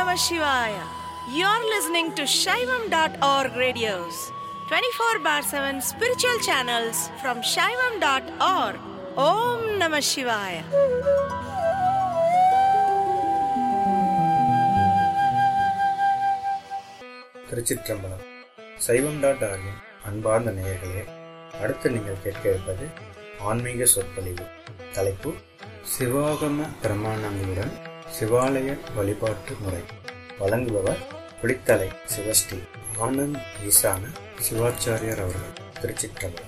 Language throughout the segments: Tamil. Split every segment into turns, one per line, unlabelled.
Namah Shivaya. You're listening to Shaivam.org radios, 24 bar 7 spiritual channels from Shaivam.org. Om Namah Shivaya.
திருச்சிற்றம்பலம் சைவம் டாட் ஆர்கின் அன்பார்ந்த நேயர்களே அடுத்து நீங்கள் கேட்க இருப்பது ஆன்மீக சொற்பொழிவு தலைப்பு சிவாகம பிரமாணங்களுடன் சிவாலய வழிபாட்டு முறை வழங்குபவர் குளித்தலை சிவஸ்ரீ ஆனந்த் ஈசான சிவாச்சாரியர் அவர்கள் திருச்சிற்றம்பலம்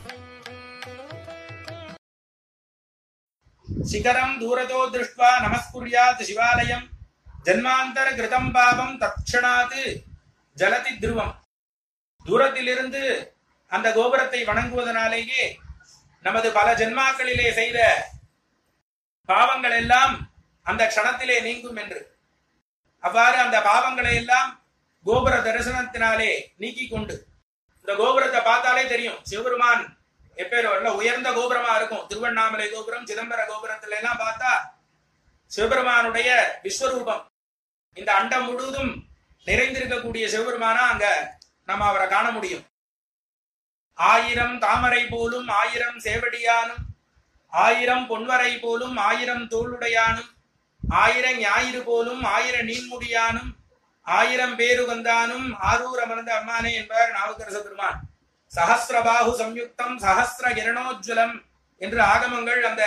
शिखरम् दूरतो दृष्ट्वा नमस्कुर्यात् शिवालयम् ஜன்மாந்தரகிருதம் பாவம் தட்சணாத் ஜலதி துருவம் தூரத்திலிருந்து அந்த கோபுரத்தை வணங்குவதனாலேயே நமது பல ஜென்மாக்களிலே செய்த பாவங்கள் எல்லாம் அந்த க்ஷணத்திலே நீங்கும் என்று அவ்வாறு அந்த பாவங்களை எல்லாம் கோபுர தரிசனத்தினாலே நீக்கிக் கொண்டு இந்த கோபுரத்தை பார்த்தாலே தெரியும் சிவபெருமான் எப்பேரோ நல்ல உயர்ந்த கோபுரமா இருக்கும் திருவண்ணாமலை கோபுரம் சிதம்பர கோபுரத்துல எல்லாம் பார்த்தா சிவபெருமானுடைய விஸ்வரூபம் இந்த அண்டம் முழுவதும் நிறைந்திருக்கக்கூடிய சிவபெருமானா அங்க நம்ம அவரை காண முடியும் ஆயிரம் தாமரை போலும் ஆயிரம் சேவடியானும் ஆயிரம் பொன்வரை போலும் ஆயிரம் தோளுடையானும் ஆயிரம் ஞாயிறு போலும் ஆயிரம் நீன்முடியானும் ஆயிரம் பேரு வந்தானும் ஆரூர் அமர்ந்த அம்மானே என்பார் நாவுக்கரச பெருமான் சஹசிரபாகு சம்யுக்தம் சஹசிர கிரணோஜ்வலம் என்று ஆகமங்கள் அந்த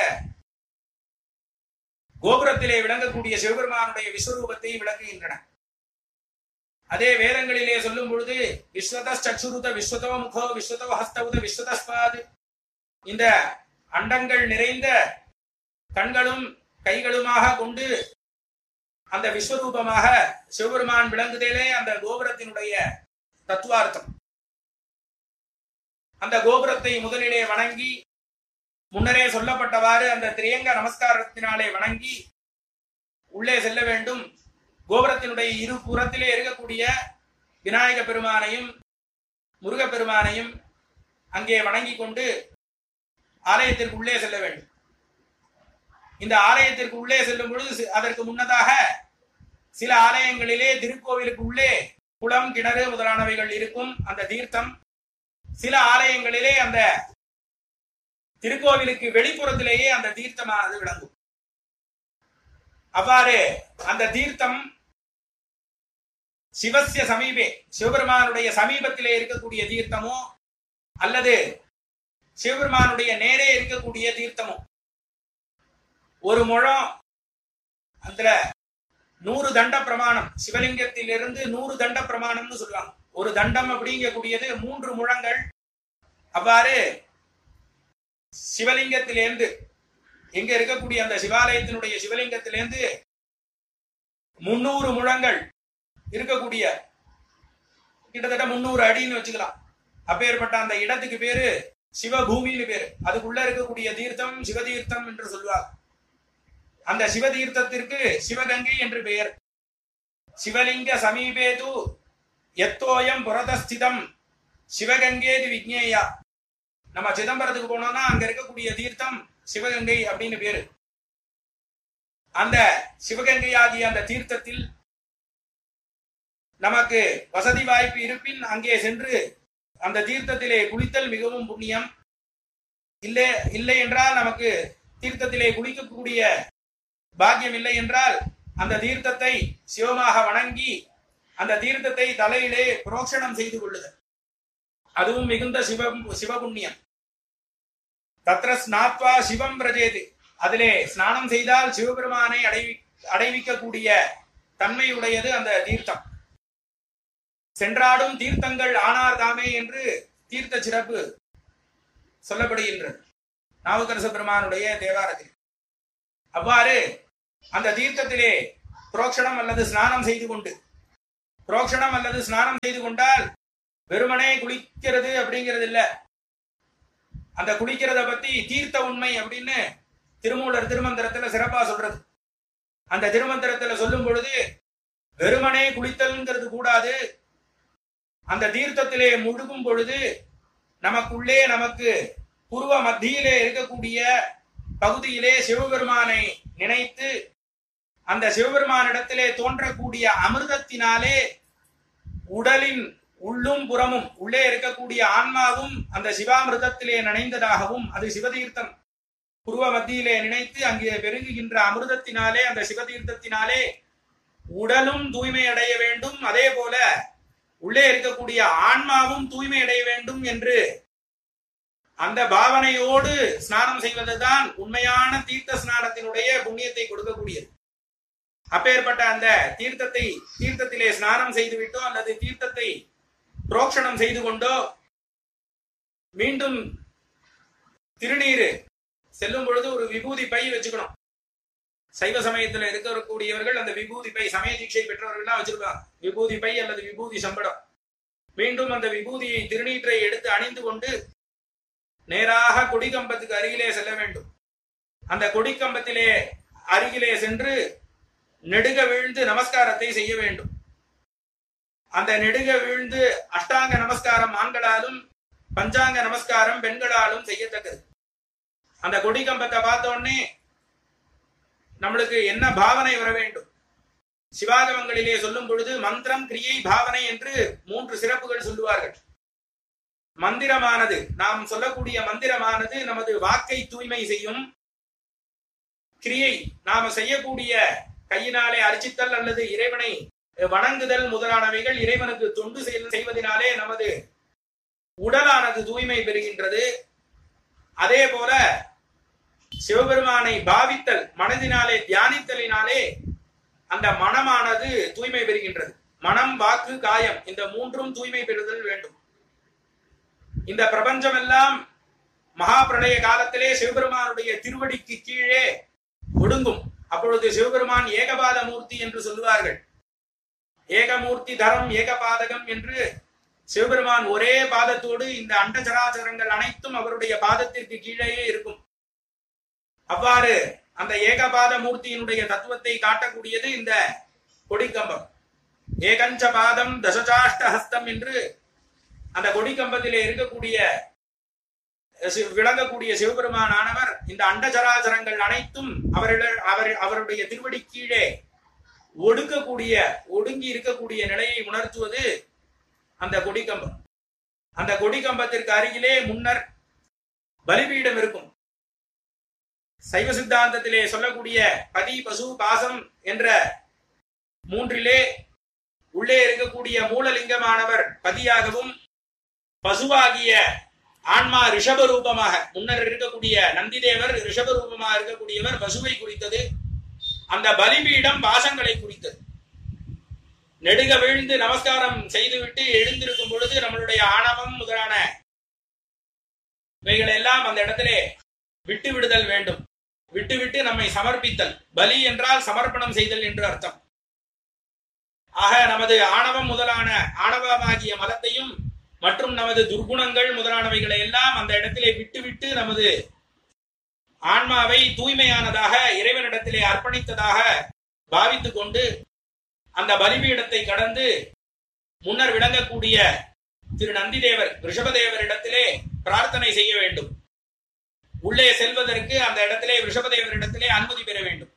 கோபுரத்திலே விளங்கக்கூடிய சிவபெருமானுடைய விஸ்வரூபத்தை விளங்குகின்றன அதே வேதங்களிலே சொல்லும் பொழுது விஸ்வதச்சுருத விஸ்வதோ முகோ விஸ்வதோ ஹஸ்தவுத விஸ்வதஸ்பாது இந்த அண்டங்கள் நிறைந்த கண்களும் கைகளுமாக கொண்டு அந்த விஸ்வரூபமாக சிவபெருமான் விளங்குதலே அந்த கோபுரத்தினுடைய தத்துவார்த்தம் அந்த கோபுரத்தை முதலிலே வணங்கி முன்னரே சொல்லப்பட்டவாறு அந்த திரியங்க நமஸ்காரத்தினாலே வணங்கி உள்ளே செல்ல வேண்டும் கோபுரத்தினுடைய இரு புறத்திலே இருக்கக்கூடிய விநாயக பெருமானையும் முருகப் பெருமானையும் அங்கே வணங்கி கொண்டு ஆலயத்திற்கு உள்ளே செல்ல வேண்டும் இந்த ஆலயத்திற்கு உள்ளே செல்லும் பொழுது சி- அதற்கு முன்னதாக சில ஆலயங்களிலே திருக்கோவிலுக்கு உள்ளே குளம் கிணறு முதலானவைகள் இருக்கும் அந்த தீர்த்தம் சில ஆலயங்களிலே அந்த திருக்கோவிலுக்கு வெளிப்புறத்திலேயே அந்த தீர்த்தமானது விளங்கும் அவ்வாறு அந்த தீர்த்தம் சிவசிய சமீபே சிவபெருமானுடைய சமீபத்திலே இருக்கக்கூடிய தீர்த்தமோ அல்லது சிவபெருமானுடைய நேரே இருக்கக்கூடிய தீர்த்தமோ ஒரு முழம் அந்த நூறு தண்ட பிரமாணம் சிவலிங்கத்திலிருந்து நூறு தண்ட பிரமாணம்னு சொல்லுவாங்க ஒரு தண்டம் அப்படிங்கக்கூடியது மூன்று முழங்கள் அவ்வாறு சிவலிங்கத்திலேருந்து எங்க இருக்கக்கூடிய அந்த சிவாலயத்தினுடைய சிவலிங்கத்திலேருந்து முன்னூறு முழங்கள் இருக்கக்கூடிய கிட்டத்தட்ட முன்னூறு அடின்னு வச்சுக்கலாம் அப்பேற்பட்ட அந்த இடத்துக்கு பேரு சிவபூமின்னு பேரு அதுக்குள்ள இருக்கக்கூடிய தீர்த்தம் சிவதீர்த்தம் என்று சொல்லுவாங்க அந்த சிவதீர்த்தத்திற்கு சிவகங்கை என்று பெயர் சிவலிங்க சமீபேது எத்தோயம் புரதஸ்திதம் சிவகங்கேது விக்னேயா நம்ம சிதம்பரத்துக்கு போனோம்னா அங்க இருக்கக்கூடிய தீர்த்தம் சிவகங்கை அப்படின்னு பேரு அந்த சிவகங்கை ஆகிய அந்த தீர்த்தத்தில் நமக்கு வசதி வாய்ப்பு இருப்பின் அங்கே சென்று அந்த தீர்த்தத்திலே குளித்தல் மிகவும் புண்ணியம் இல்லை இல்லை என்றால் நமக்கு தீர்த்தத்திலே குளிக்கக்கூடிய பாக்கியம் இல்லை என்றால் அந்த தீர்த்தத்தை சிவமாக வணங்கி அந்த தீர்த்தத்தை தலையிலே புரோக்ஷணம் செய்து கொள்ளுதல் அதுவும் மிகுந்த சிவ சிவபுண்ணியம் தத்ர ஸ்நாத்வா சிவம் பிரஜேது அதிலே ஸ்நானம் செய்தால் சிவபெருமானை அடைவி அடைவிக்கக்கூடிய தன்மையுடையது அந்த தீர்த்தம் சென்றாடும் தீர்த்தங்கள் ஆனார் தாமே என்று தீர்த்த சிறப்பு சொல்லப்படுகின்றது நாவுக்கரச பெருமானுடைய தேவாரத்தில் அவ்வாறு அந்த தீர்த்தத்திலே புரோக்ஷணம் அல்லது ஸ்நானம் செய்து கொண்டு புரோக்ஷணம் அல்லது ஸ்நானம் செய்து கொண்டால் வெறுமனே குளிக்கிறது அப்படிங்கிறது இல்ல அந்த குளிக்கிறத பத்தி தீர்த்த உண்மை அப்படின்னு திருமூலர் திருமந்திரத்துல சிறப்பா சொல்றது அந்த திருமந்திரத்துல சொல்லும் பொழுது வெறுமனே குளித்தல்ங்கிறது கூடாது அந்த தீர்த்தத்திலே முழுகும் பொழுது நமக்குள்ளே நமக்கு புருவ மத்தியிலே இருக்கக்கூடிய பகுதியிலே சிவபெருமானை நினைத்து அந்த சிவபெருமானிடத்திலே தோன்றக்கூடிய அமிர்தத்தினாலே உடலின் உள்ளும் புறமும் உள்ளே இருக்கக்கூடிய ஆன்மாவும் அந்த சிவாமிர்தத்திலே நனைந்ததாகவும் அது சிவதீர்த்தம் புருவ மத்தியிலே நினைத்து அங்கே பெருகுகின்ற அமிர்தத்தினாலே அந்த சிவதீர்த்தத்தினாலே உடலும் தூய்மை அடைய வேண்டும் அதே போல உள்ளே இருக்கக்கூடிய ஆன்மாவும் தூய்மை அடைய வேண்டும் என்று அந்த பாவனையோடு ஸ்நானம் செய்வதுதான் உண்மையான தீர்த்த ஸ்நானத்தினுடைய புண்ணியத்தை கொடுக்கக்கூடியது அப்பேற்பட்ட அந்த தீர்த்தத்தை தீர்த்தத்திலே ஸ்நானம் செய்து விட்டோ அல்லது தீர்த்தத்தை புரோக்ஷணம் செய்து கொண்டோ மீண்டும் திருநீர் செல்லும் பொழுது ஒரு விபூதி பை வச்சுக்கணும் சைவ சமயத்துல இருக்கக்கூடியவர்கள் அந்த விபூதி பை சமய தீட்சை பெற்றவர்கள்லாம் வச்சிருப்பாங்க விபூதி பை அல்லது விபூதி சம்படம் மீண்டும் அந்த விபூதியை திருநீற்றை எடுத்து அணிந்து கொண்டு நேராக கொடிக்கம்பத்துக்கு அருகிலே செல்ல வேண்டும் அந்த கொடிக்கம்பத்திலே அருகிலே சென்று நெடுக வீழ்ந்து நமஸ்காரத்தை செய்ய வேண்டும் அந்த நெடுக வீழ்ந்து அஷ்டாங்க நமஸ்காரம் ஆண்களாலும் பஞ்சாங்க நமஸ்காரம் பெண்களாலும் செய்யத்தக்கது அந்த கொடிக்கம்பத்தை பார்த்த உடனே நம்மளுக்கு என்ன பாவனை வர வேண்டும் சிவாகமங்களிலே சொல்லும் பொழுது மந்திரம் கிரியை பாவனை என்று மூன்று சிறப்புகள் சொல்லுவார்கள் மந்திரமானது நாம் சொல்லக்கூடிய மந்திரமானது நமது வாக்கை தூய்மை செய்யும் கிரியை நாம செய்யக்கூடிய கையினாலே அர்ச்சித்தல் அல்லது இறைவனை வணங்குதல் முதலானவைகள் இறைவனுக்கு தொண்டு செய்- செய்வதனாலே நமது உடலானது தூய்மை பெறுகின்றது அதே போல சிவபெருமானை பாவித்தல் மனதினாலே தியானித்தலினாலே அந்த மனமானது தூய்மை பெறுகின்றது மனம் வாக்கு காயம் இந்த மூன்றும் தூய்மை பெறுதல் வேண்டும் இந்த பிரபஞ்சம் எல்லாம் மகா பிரளய காலத்திலே சிவபெருமானுடைய திருவடிக்கு கீழே ஒடுங்கும் அப்பொழுது சிவபெருமான் ஏகபாத மூர்த்தி என்று சொல்லுவார்கள் ஏகமூர்த்தி தரம் ஏகபாதகம் என்று சிவபெருமான் ஒரே பாதத்தோடு இந்த அண்டச்சராச்சரங்கள் அனைத்தும் அவருடைய பாதத்திற்கு கீழேயே இருக்கும் அவ்வாறு அந்த ஏகபாத மூர்த்தியினுடைய தத்துவத்தை காட்டக்கூடியது இந்த கொடிக்கம்பம் ஏகஞ்ச பாதம் தசசாஷ்ட ஹஸ்தம் என்று அந்த கொடிக்கம்பத்திலே இருக்கக்கூடிய சி- விளங்கக்கூடிய சிவபெருமான் ஆனவர் இந்த அண்டச்சராச்சரங்கள் அனைத்தும் அவரிட அவர் அவருடைய திருவடி கீழே ஒடுக்கக்கூடிய ஒடுங்கி இருக்கக்கூடிய நிலையை உணர்த்துவது அந்த கொடிக்கம்பம் அந்த கொடிக்கம்பத்திற்கு அருகிலே முன்னர் பலிபீடம் இருக்கும் சைவ சித்தாந்தத்திலே சொல்லக்கூடிய பதி பசு பாசம் என்ற மூன்றிலே உள்ளே இருக்கக்கூடிய மூலலிங்கமானவர் பதியாகவும் பசுவாகிய ஆன்மா ரிஷப ரூபமாக முன்னர் இருக்கக்கூடிய நந்திதேவர் ரிஷப ரூபமாக இருக்கக்கூடியவர் பசுவை குறித்தது அந்த பலிபீடம் பாசங்களை குறித்தது நெடுக விழுந்து நமஸ்காரம் செய்துவிட்டு எழுந்திருக்கும் பொழுது நம்மளுடைய ஆணவம் முதலான இவைகளை எல்லாம் அந்த இடத்திலே விட்டு விடுதல் வேண்டும் விட்டு விட்டு நம்மை சமர்ப்பித்தல் பலி என்றால் சமர்ப்பணம் செய்தல் என்று அர்த்தம் ஆக நமது ஆணவம் முதலான ஆணவமாகிய மலத்தையும் மற்றும் நமது துர்குணங்கள் முதலானவைகளை எல்லாம் அந்த இடத்திலே விட்டுவிட்டு நமது ஆன்மாவை தூய்மையானதாக இறைவனிடத்திலே அர்ப்பணித்ததாக பாவித்துக் கொண்டு அந்த பலிபீடத்தை கடந்து முன்னர் விளங்கக்கூடிய திரு நந்திதேவர் ரிஷபதேவரிடத்திலே பிரார்த்தனை செய்ய வேண்டும் உள்ளே செல்வதற்கு அந்த இடத்திலே ரிஷபதேவரிடத்திலே அனுமதி பெற வேண்டும்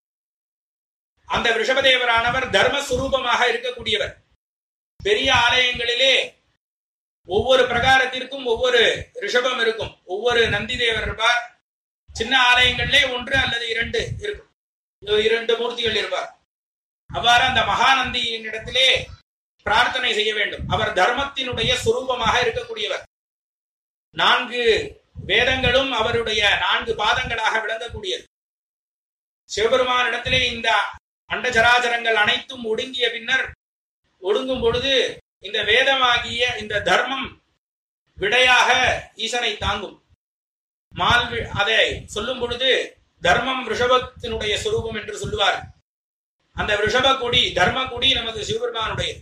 அந்த ரிஷபதேவரானவர் தர்மஸ்வரூபமாக இருக்கக்கூடியவர் பெரிய ஆலயங்களிலே ஒவ்வொரு பிரகாரத்திற்கும் ஒவ்வொரு ரிஷபம் இருக்கும் ஒவ்வொரு நந்தி தேவர் இருப்பார் சின்ன ஆலயங்களிலே ஒன்று அல்லது இரண்டு இருக்கும் இரண்டு மூர்த்திகள் இருப்பார் அவ்வாறு அந்த மகாநந்தியின் இடத்திலே பிரார்த்தனை செய்ய வேண்டும் அவர் தர்மத்தினுடைய சுரூபமாக இருக்கக்கூடியவர் நான்கு வேதங்களும் அவருடைய நான்கு பாதங்களாக விளங்கக்கூடியது சிவபெருமானிடத்திலே இந்த அண்டச்சராச்சரங்கள் அனைத்தும் ஒடுங்கிய பின்னர் ஒடுங்கும் பொழுது இந்த வேதமாகிய இந்த தர்மம் விடையாக ஈசனை தாங்கும் மால் வி- அதை சொல்லும் பொழுது தர்மம் ரிஷபத்தினுடைய சுரூபம் என்று சொல்லுவார் அந்த ரிஷப கொடி தர்ம கொடி நமது சிவபெருமானுடையது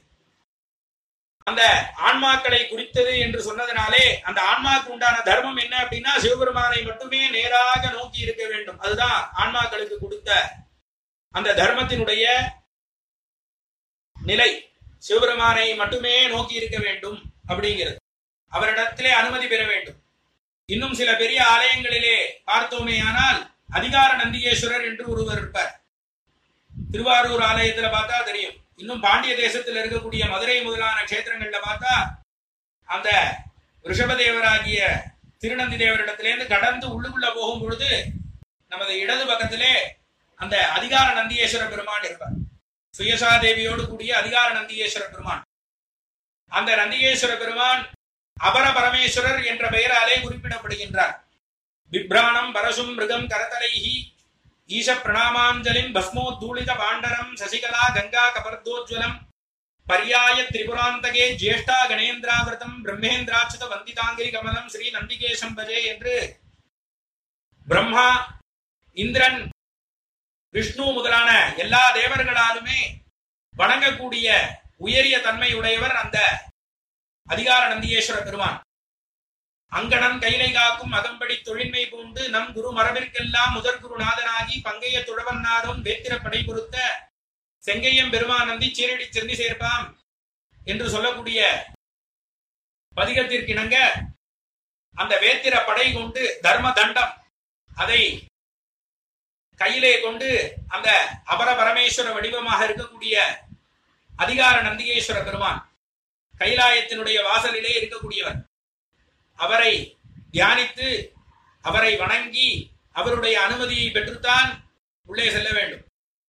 அந்த ஆன்மாக்களை குறித்தது என்று சொன்னதினாலே அந்த ஆன்மாக்கு உண்டான தர்மம் என்ன அப்படின்னா சிவபெருமானை மட்டுமே நேராக நோக்கி இருக்க வேண்டும் அதுதான் ஆன்மாக்களுக்கு கொடுத்த அந்த தர்மத்தினுடைய நிலை சிவபெருமானை மட்டுமே நோக்கி இருக்க வேண்டும் அப்படிங்கிறது அவரிடத்திலே அனுமதி பெற வேண்டும் இன்னும் சில பெரிய ஆலயங்களிலே பார்த்தோமேயானால் அதிகார நந்திகேஸ்வரர் என்று ஒருவர் இருப்பார் திருவாரூர் ஆலயத்துல பார்த்தா தெரியும் இன்னும் பாண்டிய தேசத்துல இருக்கக்கூடிய மதுரை முதலான க்ஷேத்திரங்கள்ல பார்த்தா அந்த ரிஷபதேவராகிய திருநந்தி தேவரிடத்திலேருந்து கடந்து உள்ளுக்குள்ள போகும் பொழுது நமது இடது பக்கத்திலே அந்த அதிகார நந்தியேஸ்வர பெருமான் இருப்பார் சுயசா தேவியோடு கூடிய அதிகார நந்தியேஸ்வர பெருமான் அந்த நந்தியேஸ்வர பெருமான் அபர பரமேஸ்வரர் என்ற பெயராலே குறிப்பிடப்படுகின்றார் பிப்ராணம் பரசும் மிருகம் கரதலைஹி ஈஷ பிரணாமாஞ்சலிம் பஸ்மோத்தூளித பாண்டரம் சசிகலா கங்கா கபர்தோஜ்வலம் பர்யாய திரிபுராந்தகே ஜேஷ்டா கணேந்திராவிரதம் பிரம்மேந்திராச்சுத வந்திதாங்கிரி கமலம் ஸ்ரீ நந்திகேசம் பஜே என்று பிரம்மா இந்திரன் விஷ்ணு முதலான எல்லா தேவர்களாலுமே வணங்கக்கூடிய உயரிய தன்மை உடையவர் அந்த அதிகார நந்தியேஸ்வர பெருமான் அங்கணன் கைலை காக்கும் அகம்படி தொழின்மை பூண்டு நம் குரு மரபிற்கெல்லாம் முதற் குருநாதனாகி பங்கைய துழவன்னாரும் வேத்திர படை பொருத்த செங்கையம் பெருமானந்தி சீரடி செந்தி சேர்ப்பாம் என்று சொல்லக்கூடிய பதிகத்திற்கிணங்க அந்த வேத்திர படை கொண்டு தர்ம தண்டம் அதை கையிலே கொண்டு அந்த அபர பரமேஸ்வர வடிவமாக இருக்கக்கூடிய அதிகார நந்திகேஸ்வர பெருமான் கைலாயத்தினுடைய வாசலிலே இருக்கக்கூடியவர் அவரை தியானித்து அவரை வணங்கி அவருடைய அனுமதியை பெற்றுத்தான் உள்ளே செல்ல வேண்டும்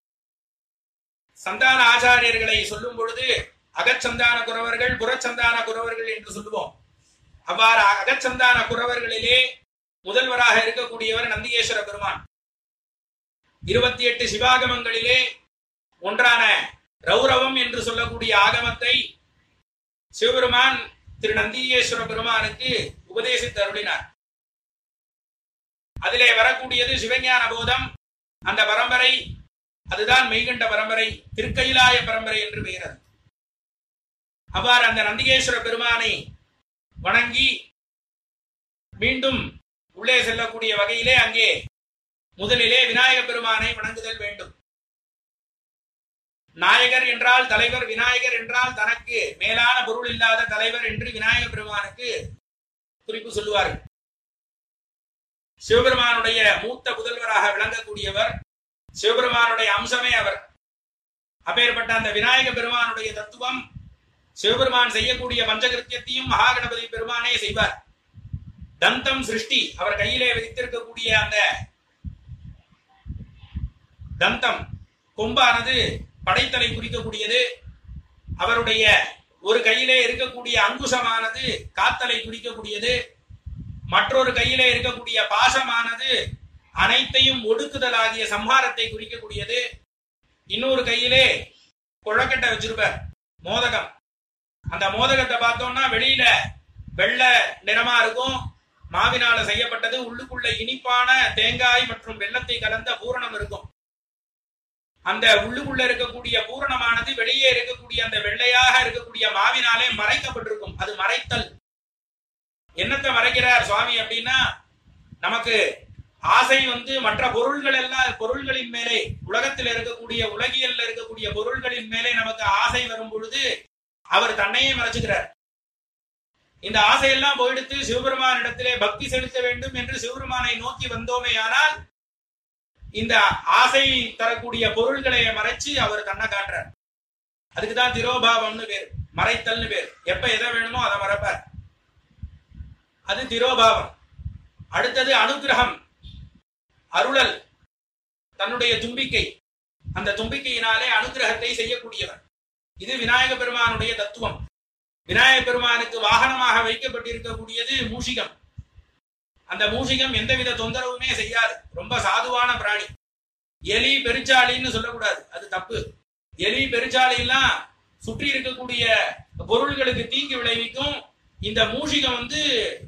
சந்தான ஆச்சாரியர்களை சொல்லும் பொழுது அகச்சந்தான குறவர்கள் புறச்சந்தான குறவர்கள் என்று சொல்லுவோம் அவ்வாறு அகச்சந்தான குறவர்களிலே முதல்வராக இருக்கக்கூடியவர் நந்திகேஸ்வர பெருமான் இருபத்தி எட்டு சிவாகமங்களிலே ஒன்றான ரௌரவம் என்று சொல்லக்கூடிய ஆகமத்தை சிவபெருமான் திரு நந்திகேஸ்வர பெருமானுக்கு உபதேசித்து அருளினார் அதிலே வரக்கூடியது சிவஞான போதம் அந்த பரம்பரை அதுதான் மெய்கண்ட பரம்பரை திருக்கைலாய பரம்பரை என்று பெயர் அது அவ்வாறு அந்த நந்திகேஸ்வர பெருமானை வணங்கி மீண்டும் உள்ளே செல்லக்கூடிய வகையிலே அங்கே முதலிலே விநாயக பெருமானை வணங்குதல் வேண்டும் நாயகர் என்றால் தலைவர் விநாயகர் என்றால் தனக்கு மேலான பொருள் இல்லாத தலைவர் என்று விநாயக பெருமானுக்கு குறிப்பு சொல்லுவார்கள் சிவபெருமானுடைய மூத்த புதல்வராக விளங்கக்கூடியவர் சிவபெருமானுடைய அம்சமே அவர் அப்பேற்பட்ட அந்த விநாயக பெருமானுடைய தத்துவம் சிவபெருமான் செய்யக்கூடிய பஞ்சகிருத்தியத்தையும் மகாகணபதி பெருமானே செய்வார் தந்தம் சிருஷ்டி அவர் கையிலே வைத்திருக்கக்கூடிய அந்த தந்தம் கொம்பானது படைத்தலை குறிக்கக்கூடியது அவருடைய ஒரு கையிலே இருக்கக்கூடிய அங்குசமானது காத்தலை குறிக்கக்கூடியது மற்றொரு கையிலே இருக்கக்கூடிய பாசமானது அனைத்தையும் ஒடுக்குதலாகிய சம்ஹாரத்தை குறிக்கக்கூடியது இன்னொரு கையிலே குழக்கட்டை வச்சிருப்பார் மோதகம் அந்த மோதகத்தை பார்த்தோம்னா வெளியில வெள்ளை நிறமா இருக்கும் மாவினால செய்யப்பட்டது உள்ளுக்குள்ள இனிப்பான தேங்காய் மற்றும் வெள்ளத்தை கலந்த பூரணம் இருக்கும் அந்த உள்ளுக்குள்ள இருக்கக்கூடிய பூரணமானது வெளியே இருக்கக்கூடிய அந்த வெள்ளையாக இருக்கக்கூடிய மாவினாலே மறைக்கப்பட்டிருக்கும் அது மறைத்தல் என்னத்தை மறைக்கிறார் சுவாமி அப்படின்னா நமக்கு ஆசை வந்து மற்ற பொருள்கள் எல்லாம் பொருள்களின் மேலே உலகத்தில் இருக்கக்கூடிய உலகியல்ல இருக்கக்கூடிய பொருள்களின் மேலே நமக்கு ஆசை வரும் பொழுது அவர் தன்னையே மறைச்சுக்கிறார் இந்த ஆசையெல்லாம் போயிடுத்து சிவபெருமானிடத்திலே பக்தி செலுத்த வேண்டும் என்று சிவபெருமானை நோக்கி வந்தோமே ஆனால் இந்த ஆசை தரக்கூடிய பொருள்களை மறைச்சு அவர் கண்ணை காட்டுறார் அதுக்குதான் திரோபாவம்னு பேர் மறைத்தல்னு பேர் எப்ப எதை வேணுமோ அதை மறைப்பார் அது திரோபாவம் அடுத்தது அனுகிரகம் அருளல் தன்னுடைய தும்பிக்கை அந்த தும்பிக்கையினாலே அனுகிரகத்தை செய்யக்கூடியவர் இது விநாயக பெருமானுடைய தத்துவம் விநாயக பெருமானுக்கு வாகனமாக வைக்கப்பட்டிருக்கக்கூடியது மூஷிகம் அந்த மூஷிகம் எந்தவித தொந்தரவுமே செய்யாது ரொம்ப சாதுவான பிராணி எலி பெருச்சாலின்னு சொல்லக்கூடாது அது தப்பு எலி பெருச்சாலி எல்லாம் சுற்றி இருக்கக்கூடிய பொருள்களுக்கு தீங்கு விளைவிக்கும் இந்த மூஷிகம் வந்து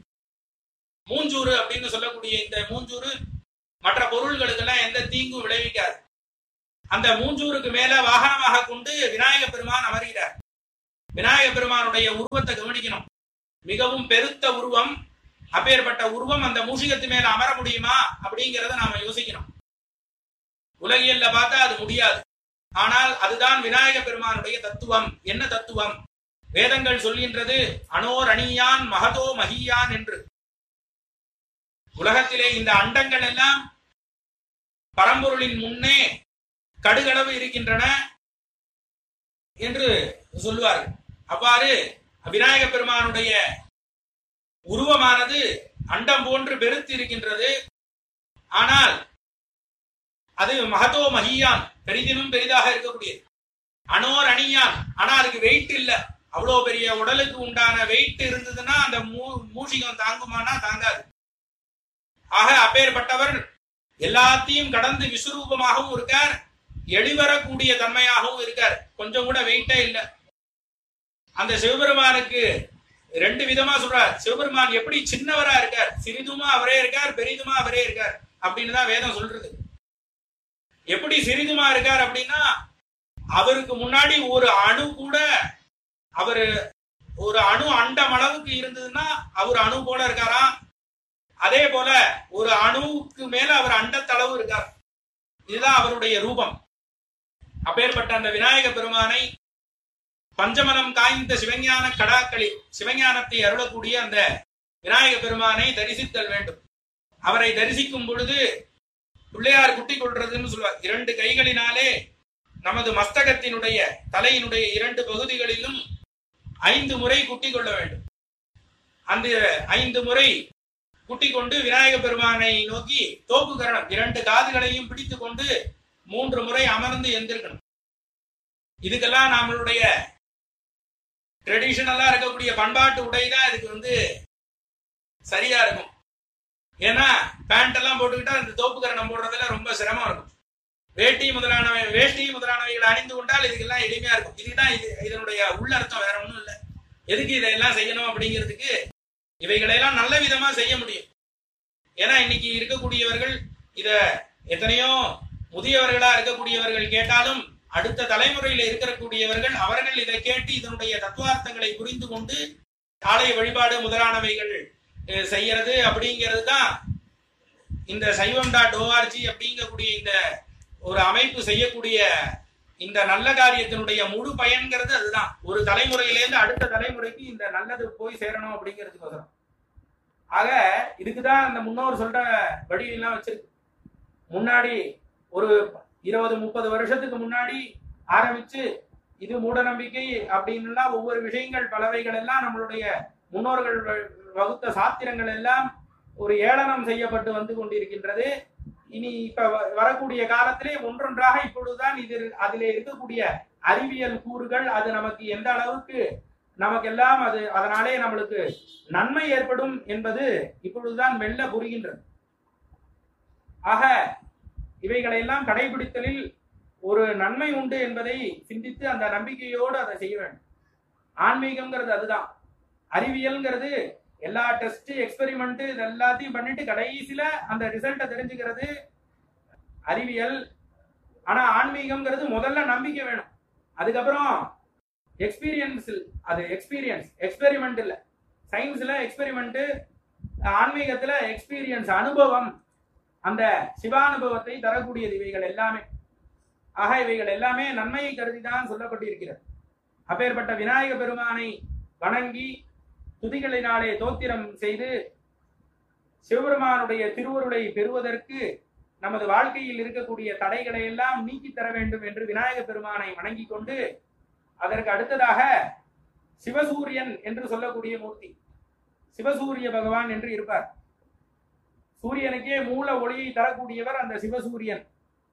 மூஞ்சூறு அப்படின்னு சொல்லக்கூடிய இந்த மூஞ்சூறு மற்ற பொருள்களுக்கெல்லாம் எந்த தீங்கும் விளைவிக்காது அந்த மூஞ்சூருக்கு மேல வாகனமாக கொண்டு விநாயக பெருமான் அமர்கிறார் விநாயக பெருமானுடைய உருவத்தை கவனிக்கணும் மிகவும் பெருத்த உருவம் அப்பேற்பட்ட உருவம் அந்த மூஷிகத்து மேல அமர முடியுமா அப்படிங்கிறத நாம யோசிக்கணும் உலகியல்ல பார்த்தா அது முடியாது ஆனால் அதுதான் விநாயக பெருமானுடைய தத்துவம் என்ன தத்துவம் வேதங்கள் சொல்கின்றது அனோர் அணியான் மகதோ மகியான் என்று உலகத்திலே இந்த அண்டங்கள் எல்லாம் பரம்பொருளின் முன்னே கடுகளவு இருக்கின்றன என்று சொல்லுவார்கள் அவ்வாறு விநாயக பெருமானுடைய உருவமானது அண்டம் போன்று பெருத்து இருக்கின்றது ஆனால் அது மகதோ மகியான் பெரிதினும் பெரிதாக இருக்கக்கூடியது அனோர் அணியான் ஆனா அதுக்கு வெயிட் இல்ல அவ்வளவு பெரிய உடலுக்கு உண்டான வெயிட் இருந்ததுன்னா அந்த மூ- மூஷிகம் தாங்குமானா தாங்காது ஆக அப்பேற்பட்டவர் எல்லாத்தையும் கடந்து விஸ்வரூபமாகவும் இருக்கார் எளிவரக்கூடிய தன்மையாகவும் இருக்கார் கொஞ்சம் கூட வெயிட்டே இல்ல அந்த சிவபெருமானுக்கு ரெண்டு விதமா சொல்றார் சிவபெருமான் எப்படி சின்னவரா இருக்கார் சிறிதுமா அவரே இருக்கார் பெரிதுமா அவரே இருக்கார் அப்படின்னு தான் வேதம் சொல்றது எப்படி சிறிதுமா இருக்கார் அப்படின்னா அவருக்கு முன்னாடி ஒரு அணு கூட அவரு ஒரு அணு அண்டம் அளவுக்கு இருந்ததுன்னா அவர் அணு போல இருக்காராம் அதே போல ஒரு அணுவுக்கு மேல அவர் அண்டத்தளவு இருக்கார் இதுதான் அவருடைய ரூபம் அப்பேற்பட்ட அந்த விநாயக பெருமானை பஞ்சமலம் காய்ந்த சிவஞான கடாக்களில் சிவஞானத்தை அருளக்கூடிய அந்த விநாயக பெருமானை தரிசித்தல் வேண்டும் அவரை தரிசிக்கும் பொழுது பிள்ளையார் குட்டி கொள்றதுன்னு சொல்லுவார் இரண்டு கைகளினாலே நமது மஸ்தகத்தினுடைய தலையினுடைய இரண்டு பகுதிகளிலும் ஐந்து முறை குட்டி கொள்ள வேண்டும் அந்த ஐந்து முறை குட்டி கொண்டு விநாயக பெருமானை நோக்கி தோப்பு கரணம் இரண்டு காதுகளையும் பிடித்து கொண்டு மூன்று முறை அமர்ந்து எந்திருக்கணும் இதுக்கெல்லாம் நம்மளுடைய ட்ரெடிஷனலா இருக்கக்கூடிய பண்பாட்டு உடை தான் இதுக்கு வந்து சரியா இருக்கும் ஏன்னா பேண்ட் எல்லாம் போட்டுக்கிட்டா இந்த தோப்பு கரணம் போடுறதுல ரொம்ப சிரமம் இருக்கும் வேட்டி முதலானவை வேஷ்டி முதலானவைகளை அணிந்து கொண்டால் இதுக்கெல்லாம் எளிமையா இருக்கும் இதுதான் இது இதனுடைய உள்ளர்த்தம் வேற ஒண்ணும் இல்லை எதுக்கு இதையெல்லாம் செய்யணும் அப்படிங்கிறதுக்கு இவைகளையெல்லாம் நல்ல விதமா செய்ய முடியும் ஏன்னா இன்னைக்கு இருக்கக்கூடியவர்கள் இத எத்தனையோ முதியவர்களா இருக்கக்கூடியவர்கள் கேட்டாலும் அடுத்த தலைமுறையில இருக்கக்கூடியவர்கள் அவர்கள் இதை கேட்டு இதனுடைய தத்துவார்த்தங்களை புரிந்து கொண்டு ஆலய வழிபாடு முதலானவைகள் அஹ், செய்யறது அப்படிங்கிறது தான் இந்த சைவம் டாட் ஓஆர்ஜி அப்படிங்கக்கூடிய இந்த ஒரு அமைப்பு செய்யக்கூடிய இந்த நல்ல காரியத்தினுடைய முழு பயன்கிறது அதுதான் ஒரு தலைமுறையிலேருந்து அடுத்த தலைமுறைக்கு இந்த நல்லது போய் சேரணும் அப்படிங்கிறதுக்கோசரம் ஆக இதுக்குதான் அந்த முன்னோர் சொல்ற வழியெல்லாம் வச்சிருக்கு முன்னாடி ஒரு இருபது முப்பது வருஷத்துக்கு முன்னாடி ஆரம்பிச்சு இது மூட நம்பிக்கை அப்படின்னுலாம் ஒவ்வொரு விஷயங்கள் பலவைகள் எல்லாம் நம்மளுடைய முன்னோர்கள் வ- வகுத்த சாத்திரங்கள் எல்லாம் ஒரு ஏளனம் செய்யப்பட்டு வந்து கொண்டிருக்கின்றது இனி இப்ப வ- வரக்கூடிய காலத்திலே ஒன்றொன்றாக இப்பொழுதுதான் இது அதிலே இருக்கக்கூடிய அறிவியல் கூறுகள் அது நமக்கு எந்த அளவுக்கு நமக்கெல்லாம் அது அதனாலே நம்மளுக்கு நன்மை ஏற்படும் என்பது இப்பொழுதுதான் மெல்ல புரிகின்றது ஆக இவைகளையெல்லாம் கடைபிடித்தலில் ஒரு நன்மை உண்டு என்பதை சிந்தித்து அந்த நம்பிக்கையோடு அதை செய்ய வேண்டும் ஆன்மீகம்ங்கிறது அதுதான் அறிவியல்ங்கிறது எல்லா டெஸ்ட் எக்ஸ்பெரிமெண்ட் இது எல்லாத்தையும் பண்ணிட்டு கடைசியில அந்த ரிசல்ட்டை தெரிஞ்சுக்கிறது அறிவியல் ஆனா ஆன்மீகம்ங்கிறது முதல்ல நம்பிக்கை வேணும் அதுக்கப்புறம் எக்ஸ்பீரியன்ஸ் அது எக்ஸ்பீரியன்ஸ் எக்ஸ்பெரிமெண்ட் இல்ல சயின்ஸ்ல எக்ஸ்பெரிமெண்ட் ஆன்மீகத்துல எக்ஸ்பீரியன்ஸ் அனுபவம் அந்த சிவானுபவத்தை தரக்கூடியது இவைகள் எல்லாமே ஆக இவைகள் எல்லாமே நன்மையை கருதிதான் சொல்லப்பட்டிருக்கிறது அப்பேற்பட்ட விநாயக பெருமானை வணங்கி துதிகளினாலே தோத்திரம் செய்து சிவபெருமானுடைய திருவருளை பெறுவதற்கு நமது வாழ்க்கையில் இருக்கக்கூடிய தடைகளை எல்லாம் நீக்கி தர வேண்டும் என்று விநாயக பெருமானை வணங்கிக் கொண்டு அதற்கு அடுத்ததாக சிவசூரியன் என்று சொல்லக்கூடிய மூர்த்தி சிவசூரிய பகவான் என்று இருப்பார் சூரியனுக்கே மூல ஒளியை தரக்கூடியவர் அந்த சிவசூரியன்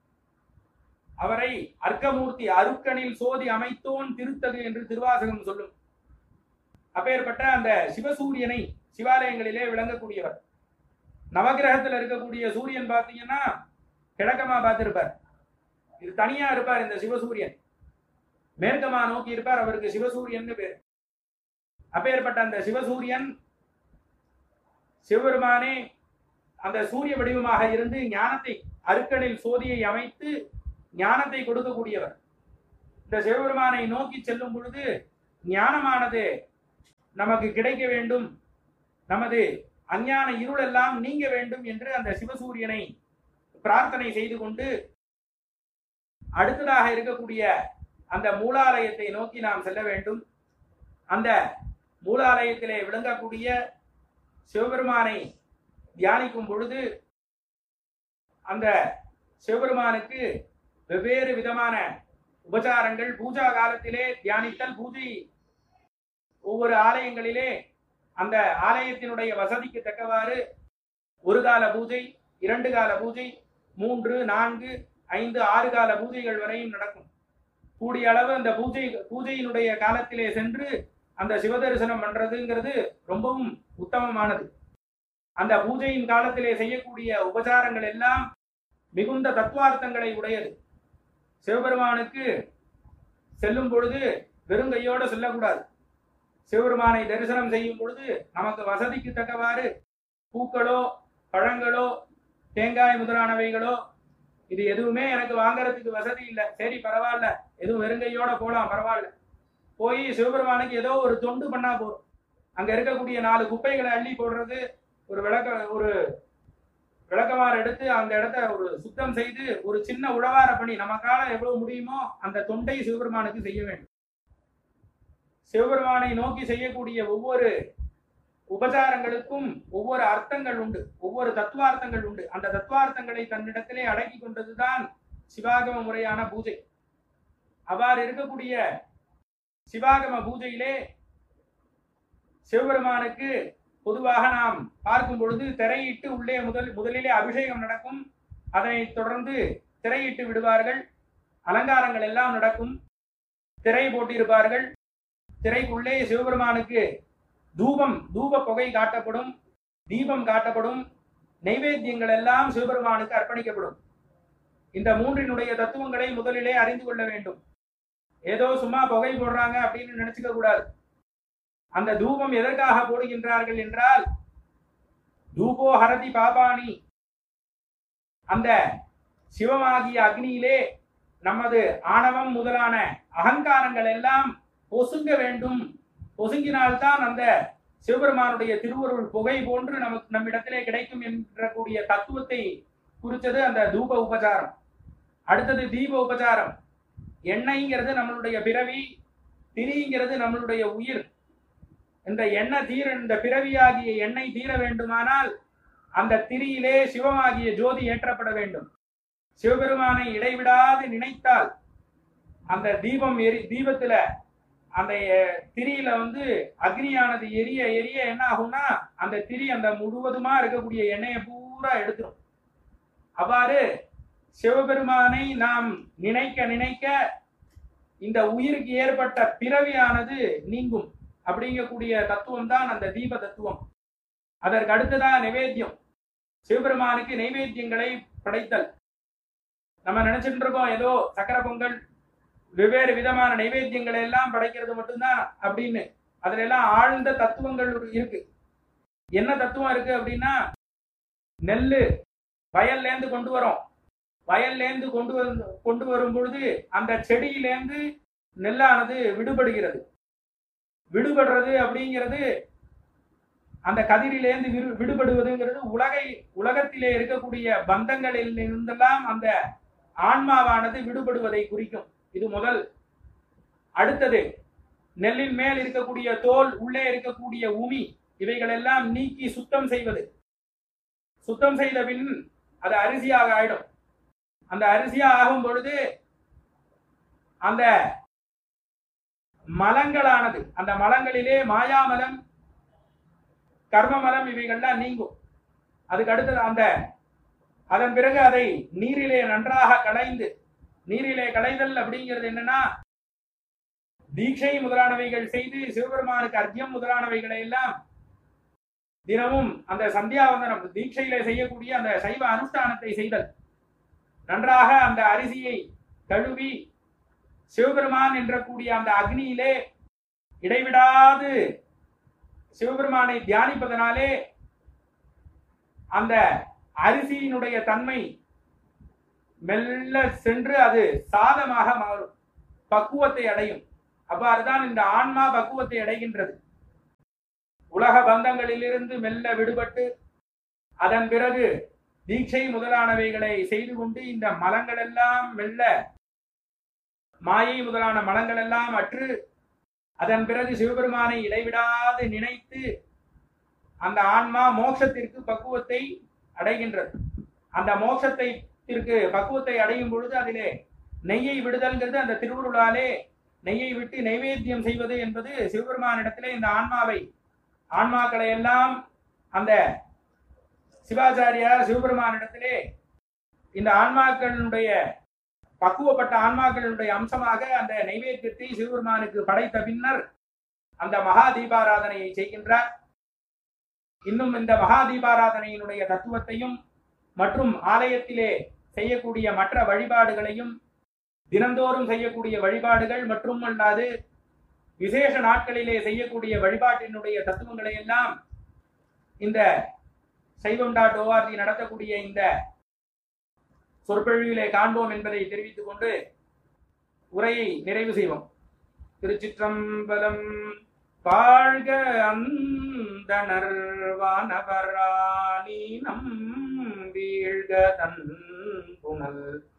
அவரை அர்க்கமூர்த்தி அருக்கனில் சோதி அமைத்தோன் திருத்தகு என்று திருவாசகம் சொல்லும் அப்பேற்பட்ட அந்த சிவசூரியனை சிவாலயங்களிலே விளங்கக்கூடியவர் நவகிரகத்துல இருக்கக்கூடிய சூரியன் பார்த்தீங்கன்னா கிழக்கமா பார்த்திருப்பார் இது தனியா இருப்பார் இந்த சிவசூரியன் மேற்கமா நோக்கி இருப்பார் அவருக்கு சிவசூரியன் பேர் அப்பேற்பட்ட அந்த சிவசூரியன் சிவபெருமானே அந்த சூரிய வடிவமாக இருந்து ஞானத்தை அருக்கனில் சோதியை அமைத்து ஞானத்தை கொடுக்கக்கூடியவர் இந்த சிவபெருமானை நோக்கி செல்லும் பொழுது ஞானமானது நமக்கு கிடைக்க வேண்டும் நமது அஞ்ஞான இருள் எல்லாம் நீங்க வேண்டும் என்று அந்த சிவசூரியனை பிரார்த்தனை செய்து கொண்டு அடுத்ததாக இருக்கக்கூடிய அந்த மூலாலயத்தை நோக்கி நாம் செல்ல வேண்டும் அந்த மூலாலயத்திலே விளங்கக்கூடிய சிவபெருமானை தியானிக்கும் பொழுது அந்த சிவபெருமானுக்கு வெவ்வேறு விதமான உபச்சாரங்கள் பூஜா காலத்திலே தியானித்தல் பூஜை ஒவ்வொரு ஆலயங்களிலே அந்த ஆலயத்தினுடைய வசதிக்கு தக்கவாறு ஒரு கால பூஜை இரண்டு கால பூஜை மூன்று நான்கு ஐந்து ஆறு கால பூஜைகள் வரையும் நடக்கும் கூடிய அளவு அந்த பூஜை பூஜையினுடைய காலத்திலே சென்று அந்த சிவதரிசனம் பண்றதுங்கிறது ரொம்பவும் உத்தமமானது அந்த பூஜையின் காலத்திலே செய்யக்கூடிய உபச்சாரங்கள் எல்லாம் மிகுந்த தத்துவார்த்தங்களை உடையது சிவபெருமானுக்கு செல்லும் பொழுது வெறுங்கையோடு செல்லக்கூடாது சிவபெருமானை தரிசனம் செய்யும் பொழுது நமக்கு வசதிக்கு தக்கவாறு பூக்களோ பழங்களோ தேங்காய் முதலானவைகளோ இது எதுவுமே எனக்கு வாங்குறதுக்கு வசதி இல்லை சரி பரவாயில்ல எதுவும் வெறுங்கையோட போலாம் பரவாயில்ல போய் சிவபெருமானுக்கு ஏதோ ஒரு தொண்டு பண்ணா போதும் அங்க இருக்கக்கூடிய நாலு குப்பைகளை அள்ளி போடுறது ஒரு விளக்க ஒரு விளக்கமாறு எடுத்து அந்த இடத்த ஒரு சுத்தம் செய்து ஒரு சின்ன உழவார பணி நமக்கால எவ்வளவு முடியுமோ அந்த தொண்டை சிவபெருமானுக்கு செய்ய வேண்டும் சிவபெருமானை நோக்கி செய்யக்கூடிய ஒவ்வொரு உபச்சாரங்களுக்கும் ஒவ்வொரு அர்த்தங்கள் உண்டு ஒவ்வொரு தத்துவார்த்தங்கள் உண்டு அந்த தத்துவார்த்தங்களை தன்னிடத்திலே அடக்கி கொண்டதுதான் சிவாகம முறையான பூஜை அவ்வாறு இருக்கக்கூடிய சிவாகம பூஜையிலே சிவபெருமானுக்கு பொதுவாக நாம் பார்க்கும் பொழுது திரையிட்டு உள்ளே முதல் முதலிலே அபிஷேகம் நடக்கும் அதனைத் தொடர்ந்து திரையிட்டு விடுவார்கள் அலங்காரங்கள் எல்லாம் நடக்கும் திரை போட்டிருப்பார்கள் திரைக்குள்ளே சிவபெருமானுக்கு தூபம் தூப புகை காட்டப்படும் தீபம் காட்டப்படும் நைவேத்தியங்கள் எல்லாம் சிவபெருமானுக்கு அர்ப்பணிக்கப்படும் இந்த மூன்றினுடைய தத்துவங்களை முதலிலே அறிந்து கொள்ள வேண்டும் ஏதோ சும்மா புகை போடுறாங்க அப்படின்னு நினைச்சுக்க கூடாது அந்த தூபம் எதற்காக போடுகின்றார்கள் என்றால் தூபோ ஹரதி பாபானி அந்த சிவமாகிய அக்னியிலே நமது ஆணவம் முதலான அகங்காரங்கள் எல்லாம் பொசுங்க வேண்டும் பொசுங்கினால்தான் அந்த சிவபெருமானுடைய திருவருள் புகை போன்று நமக்கு நம்மிடத்திலே கிடைக்கும் என்ற கூடிய தத்துவத்தை குறித்தது அந்த தூப உபச்சாரம் அடுத்தது தீப உபச்சாரம் எண்ணெய்ங்கிறது நம்மளுடைய பிறவி திரிங்கிறது நம்மளுடைய உயிர் இந்த எண்ணெய் தீர இந்த பிறவியாகிய எண்ணெய் தீர வேண்டுமானால் அந்த திரியிலே சிவமாகிய ஜோதி ஏற்றப்பட வேண்டும் சிவபெருமானை இடைவிடாது நினைத்தால் அந்த தீபம் எரி தீபத்துல அந்த அஹ், திரியில வந்து அக்னியானது எரிய எரிய என்ன ஆகும்னா அந்த திரி அந்த முழுவதுமா இருக்கக்கூடிய எண்ணெயை பூரா எடுத்துரும் அவ்வாறு சிவபெருமானை நாம் நினைக்க நினைக்க இந்த உயிருக்கு ஏற்பட்ட பிறவியானது நீங்கும் அப்படிங்கக்கூடிய தத்துவம் தான் அந்த தீப தத்துவம் அதற்கு அடுத்ததான் நிவேத்தியம் சிவபெருமானுக்கு நைவேத்தியங்களை படைத்தல் நம்ம நினைச்சிட்டு இருக்கோம் ஏதோ சக்கர பொங்கல் வெவ்வேறு விதமான நைவேத்தியங்களை எல்லாம் படைக்கிறது மட்டும்தான் அப்படின்னு அதுல எல்லாம் ஆழ்ந்த தத்துவங்கள் இருக்கு என்ன தத்துவம் இருக்கு அப்படின்னா நெல்லு வயல்ல இருந்து கொண்டு வரோம் வயல்ல இருந்து கொண்டு வந்து கொண்டு வரும் பொழுது அந்த செடியிலேருந்து நெல்லானது விடுபடுகிறது விடுபடுறது அப்படிங்கிறது அந்த கதிரிலேருந்து விடு- விடுபடுவதுங்கிறது உலகை உலகத்திலே இருக்கக்கூடிய பந்தங்களில் இருந்தெல்லாம் அந்த ஆன்மாவானது விடுபடுவதை குறிக்கும் இது முதல் அடுத்தது நெல்லின் மேல் இருக்கக்கூடிய தோல் உள்ளே இருக்கக்கூடிய உமி இவைகளெல்லாம் நீக்கி சுத்தம் செய்வது சுத்தம் செய்த பின் அது அரிசியாக ஆயிடும் அந்த அரிசியா ஆகும் பொழுது அந்த மலங்களானது அந்த மலங்களிலே மாயாமலம் கர்மமலம் இவைகள்லாம் நீங்கும் அதுக்கு அடுத்தது அந்த அதன் பிறகு அதை நீரிலே நன்றாக களைந்து நீரிலே களைதல் அப்படிங்கிறது என்னன்னா தீட்சை முதலானவைகள் செய்து சிவபெருமானுக்கு அர்க்கியம் முதலானவைகளை எல்லாம் தினமும் அந்த சந்தியாவந்தனம் தீட்சையில செய்யக்கூடிய அந்த சைவ அனுஷ்டானத்தை செய்தல் நன்றாக அந்த அரிசியை கழுவி சிவபெருமான் என்ற கூடிய அந்த அக்னியிலே இடைவிடாது சிவபெருமானை தியானிப்பதனாலே அந்த அரிசியினுடைய தன்மை மெல்ல சென்று அது சாதமாக மாறும் பக்குவத்தை அடையும் அவ்வாறுதான் இந்த ஆன்மா பக்குவத்தை அடைகின்றது உலக பந்தங்களிலிருந்து மெல்ல விடுபட்டு அதன் பிறகு தீட்சை முதலானவைகளை செய்து கொண்டு இந்த மலங்கள் எல்லாம் மெல்ல மாயை முதலான மலங்கள் எல்லாம் அற்று அதன் பிறகு சிவபெருமானை இடைவிடாது நினைத்து அந்த ஆன்மா மோட்சத்திற்கு பக்குவத்தை அடைகின்றது அந்த மோட்சத்திற்கு பக்குவத்தை அடையும் பொழுது அதிலே நெய்யை விடுதல்ங்கிறது அந்த திருவுருளாலே நெய்யை விட்டு நைவேத்தியம் செய்வது என்பது சிவபெருமானிடத்திலே இந்த ஆன்மாவை ஆன்மாக்களை எல்லாம் அந்த சிவாச்சாரியார் சிவபெருமானிடத்திலே இந்த ஆன்மாக்களுடைய பக்குவப்பட்ட ஆன்மாக்களுடைய அம்சமாக அந்த நைவேத்தியத்தை சிவபெருமானுக்கு படைத்த பின்னர் அந்த மகா தீபாராதனையை செய்கின்றார் இன்னும் இந்த மகா தீபாராதனையினுடைய தத்துவத்தையும் மற்றும் ஆலயத்திலே செய்யக்கூடிய மற்ற வழிபாடுகளையும் தினந்தோறும் செய்யக்கூடிய வழிபாடுகள் மற்றும் அல்லாது விசேஷ நாட்களிலே செய்யக்கூடிய வழிபாட்டினுடைய தத்துவங்களை எல்லாம் இந்த சைவம் டாட் ஓஆர்ஜி நடத்தக்கூடிய இந்த சொற்பொழிவிலே காண்போம் என்பதை தெரிவித்துக் கொண்டு உரையை நிறைவு செய்வோம் திருச்சிற்றம்பலம் வாழ்க அந்தணர் வானவராணி நம் வீழ்க தன் புனல்